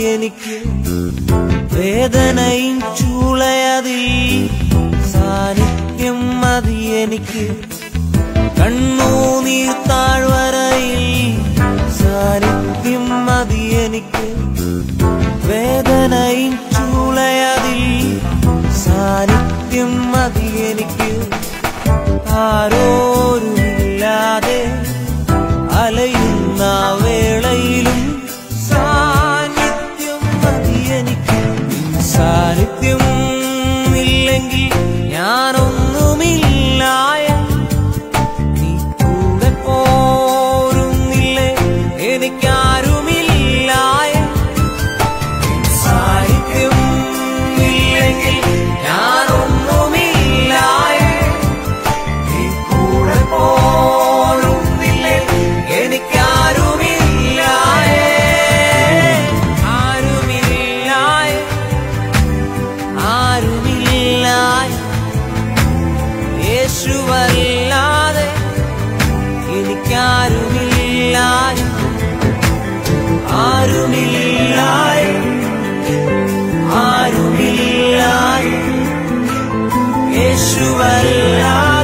എനിക്ക് വേദനയും ചൂളയതിൽ സാന്നിധ്യം മതി എനിക്ക് കണ്ണൂനീർ താഴ്വരയിൽ സാന്നിധ്യം മതി എനിക്ക് വേദനയും ചൂളയതിൽ സാന്നിധ്യം മതി എനിക്ക് ആരോരുമില്ലാതെ അലയുന്ന വേളയിലും സാന്നിധ്യം മതി എനിക്ക് സാന്നിധ്യം ഇല്ലെങ്കിൽ ഞാനൊന്നുമില്ലായ നീ കൂടെ പോരുന്നില്ലേ എനിക്കാരുമില്ലായ സാന്നിധ്യം ഇല്ലെങ്കിൽ ഞാനൊന്നുമില്ലായ നീ കൂടെ പോരുന്നില്ലേ എനിക്കാരുമില്ലായ ആരുമില്ലായ ആരുമില്ലായ യേശുവല്ലാതെ എനിക്കാരുമില്ലായ ആരുമില്ലായ ആരുമില്ലായ യേശുവല്ലാതെ